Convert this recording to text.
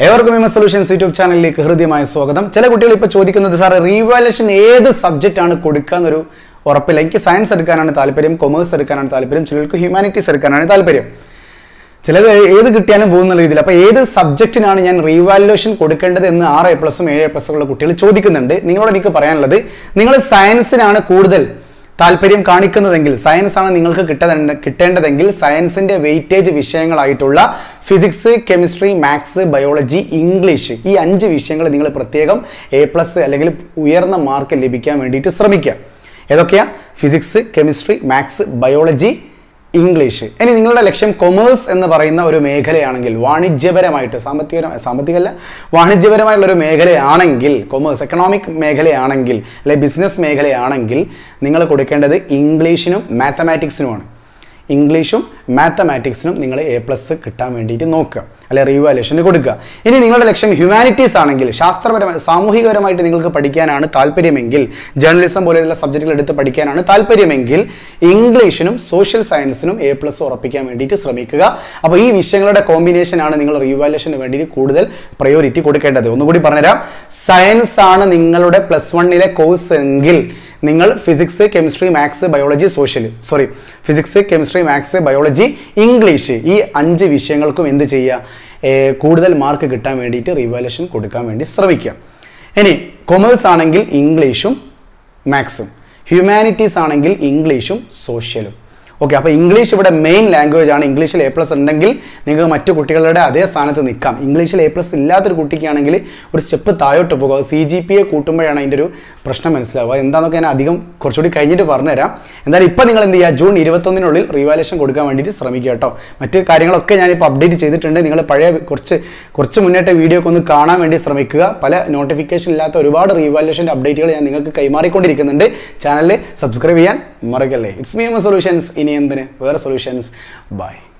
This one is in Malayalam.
ഏവർക്കും എം എസ് സൊല്യൂഷൻസ് യൂട്യൂബ് ചാനലിലേക്ക് ഹൃദ്യമായ സ്വാഗതം ചില കുട്ടികൾ ഇപ്പോൾ ചോദിക്കുന്നത് സാർ റീവാലുവേഷൻ ഏത് സബ്ജക്റ്റ് ആണ് കൊടുക്കുക എന്നൊരു ഉറപ്പില്ല എനിക്ക് സയൻസ് എടുക്കാനാണ് താല്പര്യം കൊമേഴ്സ് എടുക്കാനാണ് താല്പര്യം ചിലർക്ക് ഹ്യൂമാനിറ്റീസ് എടുക്കാനാണ് താല്പര്യം ചിലത് ഏത് കിട്ടിയാലും പോകുന്ന രീതിയിൽ അപ്പോൾ ഏത് സബ്ജക്റ്റിനാണ് ഞാൻ റീവാലുവേഷൻ കൊടുക്കേണ്ടത് എന്ന് ആറ് എ പ്ലസും ഏഴ് എ പ്ലസും ഉള്ള കുട്ടികൾ ചോദിക്കുന്നുണ്ട് നിങ്ങളോട് എനിക്ക് പറയാനുള്ളത് നിങ്ങൾ സയൻസിനാണ് കൂടുതൽ താല്പര്യം കാണിക്കുന്നതെങ്കിൽ സയൻസ് ആണ് നിങ്ങൾക്ക് കിട്ടേണ്ട കിട്ടേണ്ടതെങ്കിൽ സയൻസിന്റെ വെയിറ്റേജ് വിഷയങ്ങളായിട്ടുള്ള physics chemistry maths biology English ഈ അഞ്ച് വിഷയങ്ങൾ നിങ്ങൾ പ്രത്യേകം എ പ്ലസ് അല്ലെങ്കിൽ ഉയർന്ന മാർക്ക് ലഭിക്കാൻ വേണ്ടിയിട്ട് ശ്രമിക്കുക ഏതൊക്കെയാ physics chemistry maths biology English ഇനി നിങ്ങളുടെ ലക്ഷ്യം കൊമേഴ്സ് എന്ന് പറയുന്ന ഒരു മേഖലയാണെങ്കിൽ വാണിജ്യപരമായിട്ട് സാമ്പത്തിക സാമ്പത്തികമല്ല വാണിജ്യപരമായിട്ടുള്ള ഒരു മേഖലയാണെങ്കിൽ കൊമേഴ്സ് എക്കണോമിക് മേഖലയാണെങ്കിൽ അല്ലെ ബിസിനസ് മേഖലയാണെങ്കിൽ നിങ്ങൾ കൊടുക്കേണ്ടത് ഇംഗ്ലീഷിനും മാത്തമാറ്റിക്സിനുമാണ് ഇംഗ്ലീഷും മാത്തമാറ്റിക്സിനും നിങ്ങൾ എ പ്ലസ് കിട്ടാൻ വേണ്ടിയിട്ട് നോക്കുക അല്ലെ റീവാലുവേഷന് കൊടുക്കുക ഇനി നിങ്ങളുടെ ലക്ഷ്യം ഹ്യൂമാനിറ്റീസ് ആണെങ്കിൽ ശാസ്ത്രപരമായി സാമൂഹികപരമായിട്ട് നിങ്ങൾക്ക് പഠിക്കാനാണ് താല്പര്യമെങ്കിൽ ജേർണലിസം പോലെയുള്ള സബ്ജക്റ്റുകൾ എടുത്ത് പഠിക്കാനാണ് താല്പര്യമെങ്കിൽ ഇംഗ്ലീഷിനും സോഷ്യൽ സയൻസിനും എ പ്ലസ് ഉറപ്പിക്കാൻ വേണ്ടിയിട്ട് ശ്രമിക്കുക അപ്പോൾ ഈ വിഷയങ്ങളുടെ കോമ്പിനേഷനാണ് നിങ്ങൾ റീവാലുവേഷന് വേണ്ടി കൂടുതൽ പ്രയോറിറ്റി കൊടുക്കേണ്ടത് ഒന്നുകൂടി പറഞ്ഞുതരാം സയൻസ് ആണ് നിങ്ങളുടെ പ്ലസ് വണ്ണിലെ കോഴ്സ് എങ്കിൽ നിങ്ങൾ physics chemistry maths biology social sorry physics chemistry maths biology English ഈ അഞ്ച് വിഷയങ്ങൾക്കും എന്ത് ചെയ്യുക ഏർ കൂടുതൽ മാർക്ക് കിട്ടാൻ വേണ്ടിയിട്ട് റിവാലുവേഷൻ കൊടുക്കാൻ വേണ്ടി ശ്രമിക്കുക ഇനി കൊമേഴ്സ് ആണെങ്കിൽ ഇംഗ്ലീഷും മാത്സും ഹ്യൂമാനിറ്റീസ് ആണെങ്കിൽ ഇംഗ്ലീഷും സോഷ്യലും ഓക്കെ അപ്പോൾ ഇംഗ്ലീഷ് ഇവിടെ മെയിൻ ലാംഗ്വേജ് ആണ് ഇംഗ്ലീഷിൽ എ പ്ലസ് ഉണ്ടെങ്കിൽ നിങ്ങൾക്ക് മറ്റു കുട്ടികളുടെ അതേ സ്ഥാനത്ത് നിൽക്കാം ഇംഗ്ലീഷിൽ എ പ്ലസ് ഇല്ലാത്തൊരു കുട്ടിക്കാണെങ്കിൽ ഒരു സ്റ്റെപ്പ് താഴോട്ട് പോകുക സി ജി പി എ കൂട്ടുമ്പോഴാണ് അതിൻ്റെ ഒരു പ്രശ്നം മനസ്സിലാവുക എന്താണെന്നൊക്കെ ഞാൻ അധികം കുറച്ചുകൂടി കഴിഞ്ഞിട്ട് പറഞ്ഞുതരാം എന്തായാലും ഇപ്പോൾ നിങ്ങൾ എന്ത് ചെയ്യുക ജൂൺ ഇരുപത്തൊന്നിനുള്ളിൽ റീവാലുവേഷൻ കൊടുക്കാൻ വേണ്ടിയിട്ട് ശ്രമിക്കുക കേട്ടോ മറ്റ് കാര്യങ്ങളൊക്കെ ഞാനിപ്പോൾ അപ്ഡേറ്റ് ചെയ്തിട്ടുണ്ട് നിങ്ങൾ പഴയ കുറച്ച് കുറച്ച് മുന്നേറ്റ വീഡിയോ ഒക്കെ ഒന്ന് കാണാൻ വേണ്ടി ശ്രമിക്കുക പല നോട്ടിഫിക്കേഷൻ ഇല്ലാത്ത ഒരുപാട് റീവാലുവേഷൻ്റെ അപ്ഡേറ്റുകൾ ഞാൻ നിങ്ങൾക്ക് കൈമാറിക്കൊണ്ടിരിക്കുന്നുണ്ട് ചാനൽ സബ്സ്ക്രൈബ് ചെയ്യാൻ മറക്കല്ലേ ഇറ്റ്സ് മീ എം സൊല്യൂഷൻസ് ഇനി എന്തിന് വേറെ സൊല്യൂഷൻസ് ബൈ